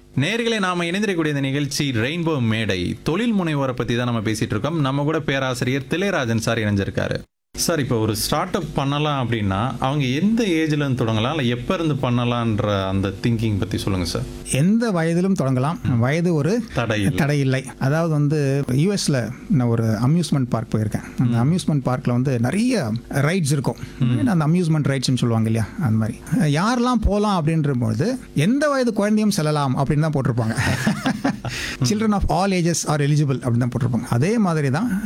நேர்களை நாம இணைந்திருக்கக்கூடிய இந்த நிகழ்ச்சி ரெயின்போ மேடை தொழில் முனைவோரை பத்தி தான் நம்ம பேசிட்டு இருக்கோம் நம்ம கூட பேராசிரியர் திளையராஜன் சார் இணைஞ்சிருக்காரு சார் இப்போ ஒரு ஸ்டார்ட் அப் பண்ணலாம் அப்படின்னா அவங்க எந்த ஏஜ்ல இருந்து தொடங்கலாம் இல்லை எப்ப இருந்து பண்ணலான்ற அந்த திங்கிங் பத்தி சொல்லுங்க சார் எந்த வயதிலும் தொடங்கலாம் வயது ஒரு தடை இல்லை. தடை இல்லை அதாவது வந்து யூஎஸ்ல நான் ஒரு அம்யூஸ்மெண்ட் பார்க் போயிருக்கேன் அந்த அம்யூஸ்மெண்ட் பார்க்கில் வந்து நிறைய ரைட்ஸ் இருக்கும் அந்த அம்யூஸ்மெண்ட் ரைட்ஸ்னு சொல்லுவாங்க இல்லையா அந்த மாதிரி யாரெல்லாம் போகலாம் அப்படின்றபோது எந்த வயது குழந்தையும் செல்லலாம் அப்படின்னு தான் போட்டிருப்பாங்க children of all ages are eligible அப்படின்னு தான் போட்டிருப்பாங்க அதே மாதிரி தான்